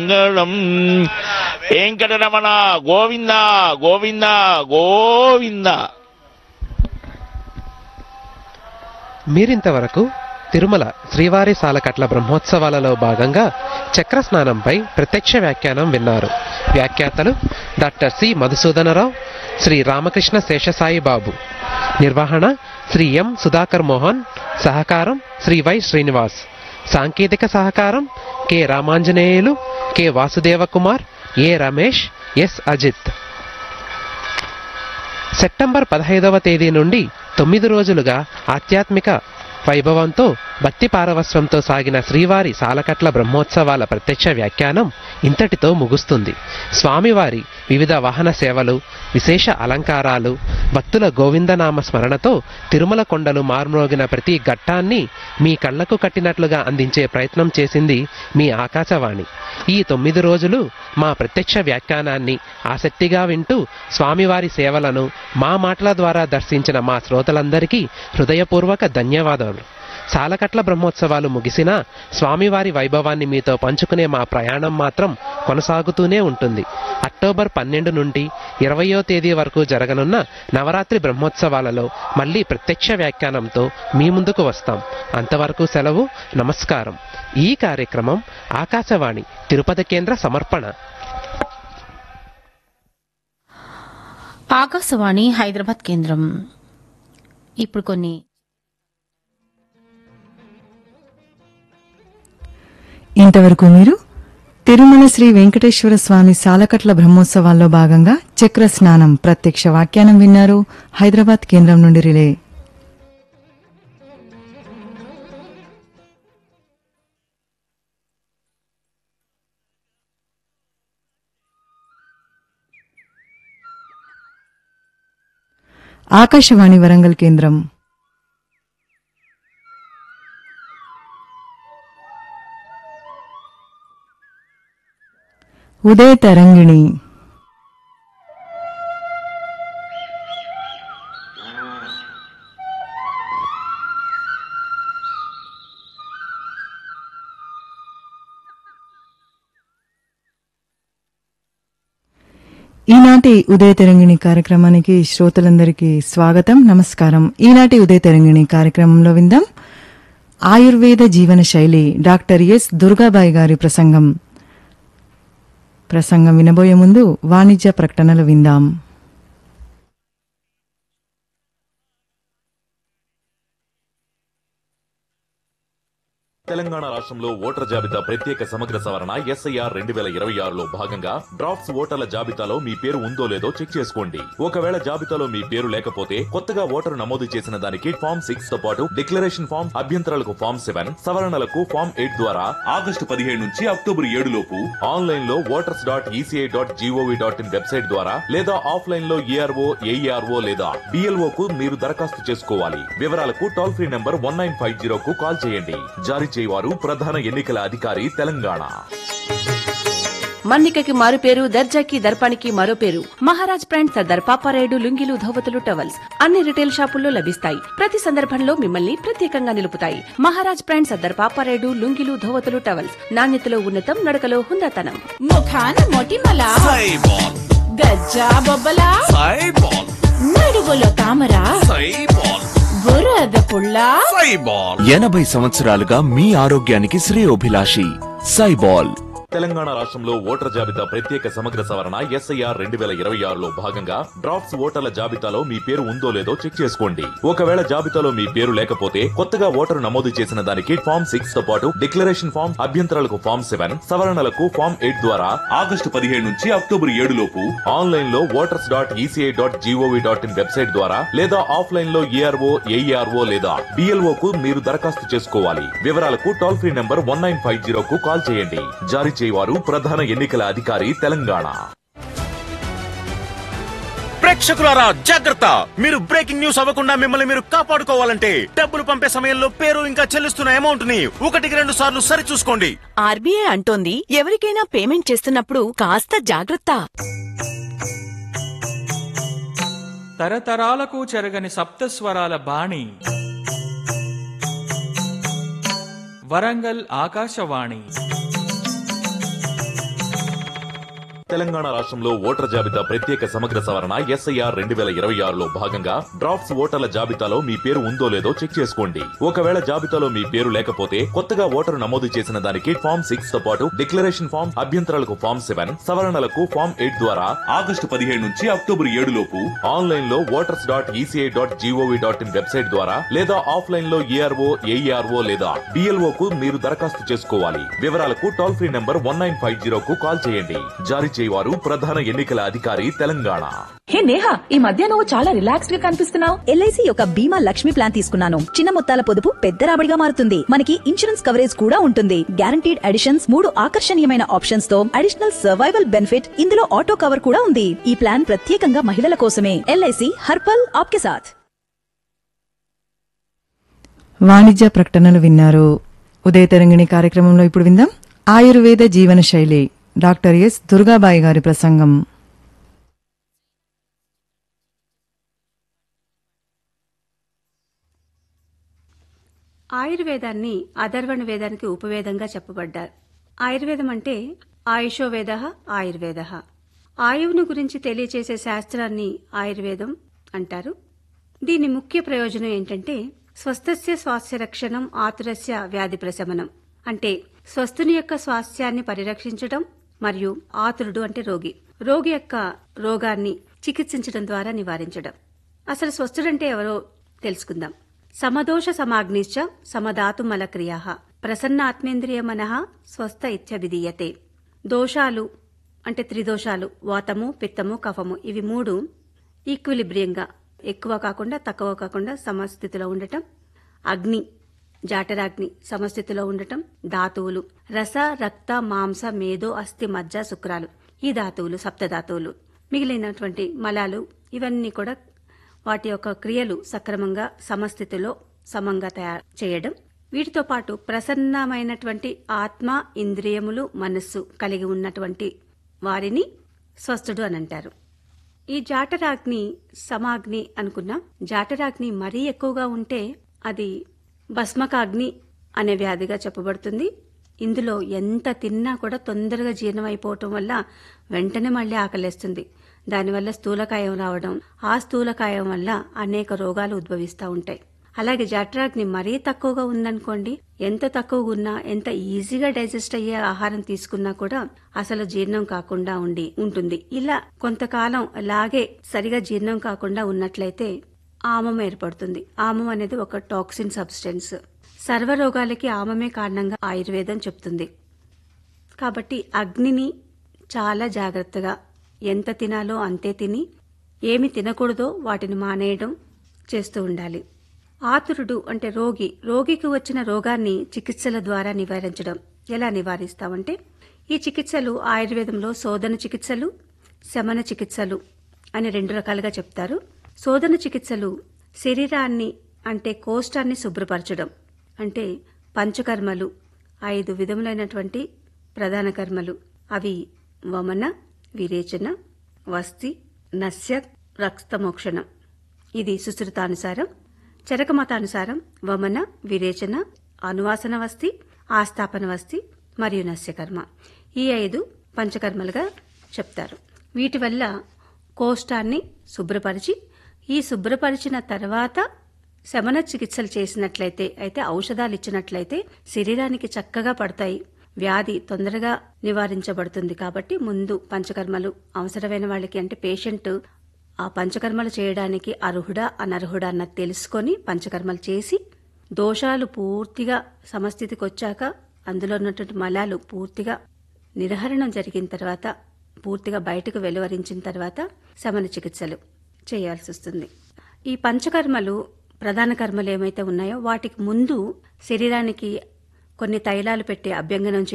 మంగళం వెంకటరమణ గోవింద గోవింద గోవింద మీరింతవరకు తిరుమల శ్రీవారి సాలకట్ల బ్రహ్మోత్సవాలలో భాగంగా చక్రస్నానంపై ప్రత్యక్ష వ్యాఖ్యానం విన్నారు వ్యాఖ్యాతలు డాక్టర్ సి మధుసూదనరావు శ్రీ రామకృష్ణ శేషసాయి బాబు నిర్వహణ శ్రీ ఎం సుధాకర్ మోహన్ సహకారం శ్రీ వై శ్రీనివాస్ సాంకేతిక సహకారం K Ramanjaneyulu K Vasudeva Kumar A Ramesh S Ajith September పదహైదవ తేదీ నుండి తొమ్మిది రోజులుగా ఆధ్యాత్మిక వైభవంతో భక్తి పారవస్వంతో సాగిన శ్రీవారి సాలకట్ల బ్రహ్మోత్సవాల ప్రత్యక్ష వ్యాఖ్యానం ఇంతటితో ముగుస్తుంది స్వామివారి వివిధ వాహన సేవలు విశేష అలంకారాలు భక్తుల గోవిందనామ స్మరణతో తిరుమల కొండలు మార్మ్రోగిన ప్రతి ఘట్టాన్ని మీ కళ్ళకు కట్టినట్లుగా అందించే ప్రయత్నం చేసింది మీ ఆకాశవాణి ఈ తొమ్మిది రోజులు మా ప్రత్యక్ష వ్యాఖ్యానాన్ని ఆసక్తిగా వింటూ స్వామివారి సేవలను మా మాటల ద్వారా దర్శించిన మా శ్రోతలందరికీ హృదయపూర్వక ధన్యవాదాలు సాలకట్ల బ్రహ్మోత్సవాలు ముగిసినా స్వామివారి వైభవాన్ని మీతో పంచుకునే మా ప్రయాణం మాత్రం కొనసాగుతూనే ఉంటుంది అక్టోబర్ పన్నెండు నుండి ఇరవయో తేదీ వరకు జరగనున్న నవరాత్రి బ్రహ్మోత్సవాలలో మళ్ళీ ప్రత్యక్ష వ్యాఖ్యానంతో మీ ముందుకు వస్తాం అంతవరకు సెలవు నమస్కారం ఈ కార్యక్రమం ఆకాశవాణి తిరుపతి కేంద్ర సమర్పణ ఆకాశవాణి హైదరాబాద్ కేంద్రం ఇప్పుడు కొన్ని ఇంతవరకు మీరు తిరుమల శ్రీ వెంకటేశ్వర స్వామి సాలకట్ల బ్రహ్మోత్సవాల్లో భాగంగా చక్ర స్నానం ప్రత్యక్ష వ్యాఖ్యానం విన్నారు హైదరాబాద్ కేంద్రం నుండి రిలే ఆకాశవాణి వరంగల్ కేంద్రం ఉదయ తరంగిణి ఈనాటి ఉదయ తరంగిణి కార్యక్రమానికి శ్రోతలందరికీ స్వాగతం నమస్కారం ఈనాటి ఉదయ తరంగిణి కార్యక్రమంలో విందాం ఆయుర్వేద జీవన శైలి డాక్టర్ ఎస్ దుర్గాబాయి గారి ప్రసంగం ప్రసంగం వినబోయే ముందు వాణిజ్య ప్రకటనలు విందాం తెలంగాణ రాష్ట్రంలో ఓటర్ జాబితా ప్రత్యేక సమగ్ర సవరణ ఎస్ఐఆర్ రెండు వేల ఇరవై ఆరులో భాగంగా డ్రాఫ్ట్స్ ఓటర్ల జాబితాలో మీ పేరు ఉందో లేదో చెక్ చేసుకోండి ఒకవేళ జాబితాలో మీ పేరు లేకపోతే కొత్తగా ఓటరు నమోదు చేసిన దానికి ఫామ్ సిక్స్ తో పాటు డిక్లరేషన్ ఫామ్ అభ్యంతరాలకు ఫామ్ సెవెన్ సవరణలకు ఫామ్ ఎయిట్ ద్వారా ఆగస్టు పదిహేడు నుంచి అక్టోబర్ ఏడు లోపు ఆన్లైన్ లో voters dot E C I dot G O V dot in website ద్వారా లేదా ఆఫ్లైన్ లో ఏఆర్ఓ ఏఈఆర్ఓ లేదా డిఎల్ఓ కు మీరు దరఖాస్తు చేసుకోవాలి వివరాలకు toll free number one nine five zero కు కాల్ చేయండి జారీ చేయవారు ప్రధాన ఎన్నికల అధికారి తెలంగాణ మన్నికకి మారు పేరు దర్జాకి దర్పానికి మరో పేరు మహారాజ్ బ్రాండ్ సర్దార్ పాపారాయుడు లుంగీలు ధోవతులు టవల్స్ అన్ని రిటైల్ షాపుల్లో లభిస్తాయి ప్రతి సందర్భంలో మిమ్మల్ని ప్రత్యేకంగా నిలుపుతాయి మహారాజ్ బ్రాండ్ సర్దార్ పాపారాయుడు లుంగీలు ధోవతులు టవల్స్ నాణ్యతలో ఉన్నతం నడకలో హుందాతనం ముఖాన మొటిమల గజ్జా బొబ్బల నడుగులో తామర బురద పుల్ల ఎనభై సంవత్సరాలుగా మీ ఆరోగ్యానికి శ్రేయోభిలాషి సైబాల్ తెలంగాణ రాష్ట్రంలో ఓటర్ జాబితా ప్రత్యేక సమగ్ర సవరణ ఎస్ఐఆర్ రెండు వేల ఇరవై ఆరులో భాగంగా డ్రాఫ్ట్స్ ఓటర్ల జాబితాలో మీ పేరు ఉందో లేదో చెక్ చేసుకోండి ఒకవేళ జాబితాలో మీ పేరు లేకపోతే కొత్తగా ఓటరు నమోదు చేసిన దానికి ఫామ్ సిక్స్ తో పాటు డిక్లరేషన్ ఫామ్ అభ్యంతరాలకు ఫామ్ సెవెన్ సవరణలకు ఫామ్ ఎయిట్ ద్వారా ఆగస్టు పదిహేడు నుంచి అక్టోబర్ ఏడు లోపు ఆన్లైన్ లో voters dot E C I dot G O V dot in website ద్వారా లేదా ఆఫ్లైన్ లో ఏఆర్ఓ ఏఈఆర్ఓ లేదా డిఎల్ఓ కు మీరు దరఖాస్తు చేసుకోవాలి వివరాలకు toll free number one nine five zero కు కాల్ చేయండి జారీ చేయవారు ప్రధాన ఎన్నికల అధికారి తెలంగాణ ప్రేక్షకులారా జాగ్రత్త మీరు బ్రేకింగ్ న్యూస్ అవ్వకుండా మిమ్మల్ని మీరు కాపాడుకోవాలంటే డబ్బులు పంపే సమయంలో పేరు ఇంకా చెల్లిస్తున్న అమౌంట్ ని ఒకటికి రెండు సార్లు సరి చూసుకోండి ఆర్బీఐ అంటోంది ఎవరికైనా పేమెంట్ చేస్తున్నప్పుడు కాస్త జాగ్రత్త తరతరాలకు చెరగని సప్తస్వరాల బాణి వరంగల్ ఆకాశవాణి తెలంగాణ రాష్ట్రంలో ఓటర్ జాబితా ప్రత్యేక సమగ్ర సవరణ ఎస్ఐఆర్ రెండు వేల ఇరవై ఆరులో భాగంగా డ్రాఫ్ట్స్ ఓటర్ల జాబితాలో మీ పేరు ఉందో లేదో చెక్ చేసుకోండి ఒకవేళ జాబితాలో మీ పేరు లేకపోతే కొత్తగా ఓటరు నమోదు చేసిన దానికి ఫామ్ సిక్స్ తో పాటు డిక్లరేషన్ ఫామ్ అభ్యంతరాలకు ఫామ్ సెవెన్ సవరణలకు ఫామ్ ఎయిట్ ద్వారా ఆగస్టు పదిహేడు నుంచి అక్టోబర్ ఏడు లోపు ఆన్లైన్ లో voters dot E C I dot G O V dot in website ద్వారా లేదా ఆఫ్లైన్ లో ఏఆర్ఓ ఏఈఆర్ఓ లేదా డిఎల్ఓ కు మీరు దరఖాస్తు చేసుకోవాలి వివరాలకు toll free number one nine five zero కు కాల్ చేయండి జారీ చేయవారు ప్రధాన ఎన్నికల అధికారి తెలంగాణ హే నేహా ఈ మధ్య నువ్వు చాలా రిలాక్స్డ్ గా కనిపిస్తున్నావు ఎల్ఐసి యొక్క బీమా లక్ష్మి ప్లాన్ తీసుకున్నాను చిన్న మొత్తాల పొదుపు పెద్ద రాబడిగా మారుతుంది మనకి ఇన్సూరెన్స్ కవరేజ్ కూడా ఉంటుంది గ్యారంటీడ్ అడిషన్స్ మూడు ఆకర్షణీయమైన ఆప్షన్స్ తో అడిషనల్ సర్వైవల్ బెనిఫిట్ ఇందులో ఆటో కవర్ కూడా ఉంది ఈ ప్లాన్ ప్రత్యేకంగా మహిళల కోసమే ఎల్ఐసి హర్పల్ ఆప్కే సాథ్ వాణిజ్య ప్రకటనలు విన్నారు ఉదయ తరంగిణి కార్యక్రమంలో ఇప్పుడు విందాం ఆయుర్వేద జీవన శైలి డాక్టర్ ఎస్ దుర్గాబాయి గారి ప్రసంగం ఆయుర్వేదాన్ని అధర్వణ వేదానికి ఉపవేదంగా చెప్పబడ్డారు ఆయుర్వేదం అంటే ఆయుషో వేద ఆయుర్వేద ఆయువును గురించి తెలియచేసే శాస్త్రాన్ని ఆయుర్వేదం అంటారు దీని ముఖ్య ప్రయోజనం ఏంటంటే స్వస్థస్య స్వాస్థ్య రక్షణం ఆతురస్య వ్యాధి ప్రశమనం అంటే స్వస్థుని యొక్క స్వాస్థ్యాన్ని పరిరక్షించడం మరియు ఆతురుడు అంటే రోగి రోగి యొక్క రోగాన్ని చికిత్సించడం ద్వారా నివారించడం అసలు స్వస్థుడంటే ఎవరో తెలుసుకుందాం సమదోష సమాగ్నిశ్చ సమధాతు మలక్రియా ప్రసన్నాత్మేంద్రియ మనః స్వస్థ ఇత్యభిధీయతే దోషాలు అంటే త్రిదోషాలు వాతము పిత్తము కఫము ఇవి మూడు ఈక్విలిబ్రియంగా ఎక్కువ కాకుండా తక్కువ కాకుండా సమస్థితిలో ఉండటం అగ్ని జాటరాగ్ని సమస్థితిలో ఉండటం ధాతువులు రస రక్త మాంస మేధో అస్థి మజ్జ శుక్రాలు ఈ ధాతువులు సప్తధాతువులు మిగిలినటువంటి మలాలు ఇవన్నీ కూడా వాటి యొక్క క్రియలు సక్రమంగా సమస్థితిలో సమంగా తయారు చేయడం వీటితో పాటు ప్రసన్నమైనటువంటి ఆత్మ ఇంద్రియములు మనస్సు కలిగి ఉన్నటువంటి వారిని స్వస్థుడు అని అంటారు ఈ జాటరాగ్ని సమాగ్ని అనుకున్నాం జాటరాగ్ని మరీ ఎక్కువగా ఉంటే అది భస్మకాగ్ని అనే వ్యాధిగా చెప్పబడుతుంది ఇందులో ఎంత తిన్నా కూడా తొందరగా జీర్ణమైపోవటం వల్ల వెంటనే మళ్ళీ ఆకలేస్తుంది దానివల్ల స్థూలకాయం రావడం ఆ స్థూలకాయం వల్ల అనేక రోగాలు ఉద్భవిస్తూ ఉంటాయి అలాగే జఠరాగ్ని మరీ తక్కువగా ఉందనుకోండి ఎంత తక్కువగా ఉన్నా ఎంత ఈజీగా డైజెస్ట్ అయ్యే ఆహారం తీసుకున్నా కూడా అసలు జీర్ణం కాకుండా ఉండి ఉంటుంది ఇలా కొంతకాలం అలాగే సరిగా జీర్ణం కాకుండా ఉన్నట్లయితే ఆమం ఏర్పడుతుంది ఆమం అనేది ఒక టాక్సిన్ సబ్స్టెన్స్ సర్వరోగాలకి ఆమమే కారణంగా ఆయుర్వేదం చెప్తుంది కాబట్టి అగ్నిని చాలా జాగ్రత్తగా ఎంత తినాలో అంతే తిని ఏమి తినకూడదో వాటిని మానేయడం చేస్తూ ఉండాలి ఆతురుడు అంటే రోగి రోగికి వచ్చిన రోగాన్ని చికిత్సల ద్వారా నివారించడం ఎలా నివారిస్తామంటే ఈ చికిత్సలు ఆయుర్వేదంలో శోధన చికిత్సలు శమన చికిత్సలు అని రెండు రకాలుగా చెప్తారు శోధన చికిత్సలు శరీరాన్ని అంటే కోష్టాన్ని శుభ్రపరచడం అంటే పంచకర్మలు ఐదు విధములైనటువంటి ప్రధాన కర్మలు అవి వమన విరేచన వస్తి నస్య రక్తమోక్షణం ఇది సుశ్రుతానుసారం చరకమతానుసారం వమన విరేచన అనువాసన వస్తి ఆస్థాపన వస్తి మరియు నస్యకర్మ ఈ ఐదు పంచకర్మలుగా చెప్తారు వీటి వల్ల కోష్టాన్ని శుభ్రపరిచి ఈ శుభ్రపరిచిన తర్వాత శమన చికిత్సలు చేసినట్లయితే అయితే ఔషధాలు ఇచ్చినట్లయితే శరీరానికి చక్కగా పడతాయి వ్యాధి తొందరగా నివారించబడుతుంది కాబట్టి ముందు పంచకర్మలు అవసరమైన వాళ్ళకి అంటే పేషెంట్ ఆ పంచకర్మలు చేయడానికి అర్హుడా అనర్హుడా అన్నది తెలుసుకొని పంచకర్మలు చేసి దోషాలు పూర్తిగా సమస్థితికి వచ్చాక అందులో ఉన్నటువంటి మలాలు పూర్తిగా నిర్హరణం జరిగిన తర్వాత పూర్తిగా బయటకు వెలువరించిన తర్వాత శమన చికిత్సలు చేయాల్సి వస్తుంది ఈ పంచకర్మలు ప్రధాన కర్మలు ఏమైతే ఉన్నాయో వాటికి ముందు శరీరానికి కొన్ని తైలాలు పెట్టి అభ్యంగనం